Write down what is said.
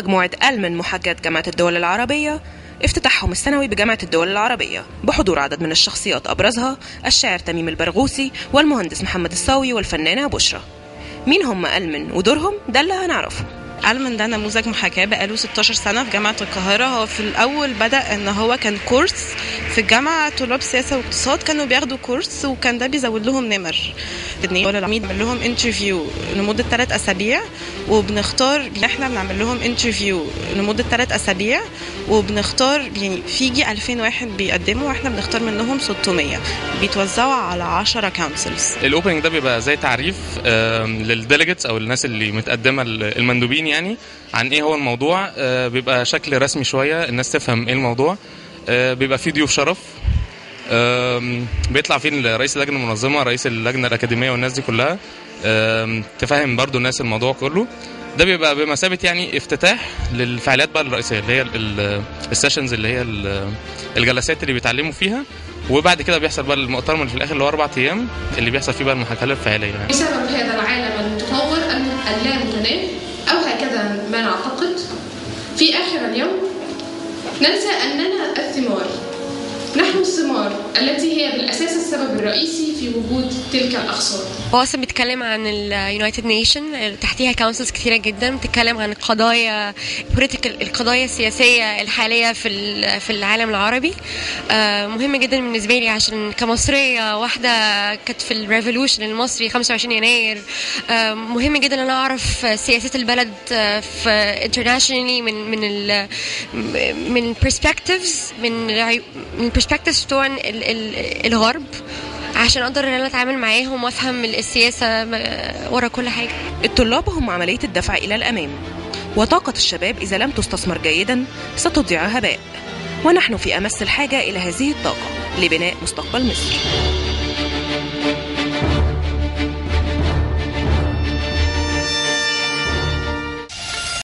مجموعة ألمن محجات جامعة الدول العربية افتتاحهم السنوي بجامعة الدول العربية بحضور عدد من الشخصيات أبرزها الشاعر تميم البرغوثي والمهندس محمد الصاوي والفنانة بشرى مين هم ألمن ودورهم ده اللي هنعرفه ألمن ده نموذج محاكاة بقاله 16 سنة في جامعة القاهرة هو في الأول بدأ إن هو كان كورس في الجامعة طلاب سياسة واقتصاد كانوا بياخدوا كورس وكان ده بيزود لهم نمر اتنين العميد بنعمل لهم انترفيو لمدة ثلاث أسابيع وبنختار احنا بنعمل لهم انترفيو لمدة ثلاث أسابيع وبنختار يعني في يجي 2000 واحد بيقدموا واحنا بنختار منهم 600 بيتوزعوا على 10 كونسلز الاوبننج ده بيبقى زي تعريف للديليجيتس او الناس اللي متقدمه المندوبين يعني عن ايه هو الموضوع آه، بيبقى شكل رسمي شويه الناس تفهم ايه الموضوع آه، بيبقى فيه ضيوف شرف آم، بيطلع فيه رئيس اللجنه المنظمه رئيس اللجنه الاكاديميه والناس دي كلها آم، تفهم برضو الناس الموضوع كله ده بيبقى بمثابه يعني افتتاح للفعاليات بقى الرئيسيه اللي هي السيشنز اللي هي ال- الجلسات اللي بيتعلموا فيها وبعد كده بيحصل بقى المؤتمر اللي في الاخر اللي هو اربع ايام اللي بيحصل فيه بقى المحاكاه الفعليه يعني. بسبب هذا العالم المتطور اللامتناهي أو هكذا ما نعتقد في آخر اليوم ننسى أننا الثمار نحن الثمار التي هي بالأساس السبب الرئيسي في وجود تلك الأخصار هو اصلا بيتكلم عن اليونايتد نيشن تحتيها كونسلز كتيره جدا بتتكلم عن القضايا political القضايا السياسيه الحاليه في ال- في العالم العربي آه، مهم جدا بالنسبه لي عشان كمصريه واحده كانت في الريفولوشن المصري 25 يناير آه، مهم جدا ان انا اعرف سياسات البلد آه، في internationally من من ال من perspectives من العيو- من perspectives بتوع ال- ال- الغرب عشان اقدر ان انا اتعامل معاهم وافهم السياسه م- ورا كل حاجه الطلاب هم عملية الدفع إلى الأمام وطاقة الشباب إذا لم تستثمر جيدا ستضيع هباء ونحن في أمس الحاجة إلى هذه الطاقة لبناء مستقبل مصر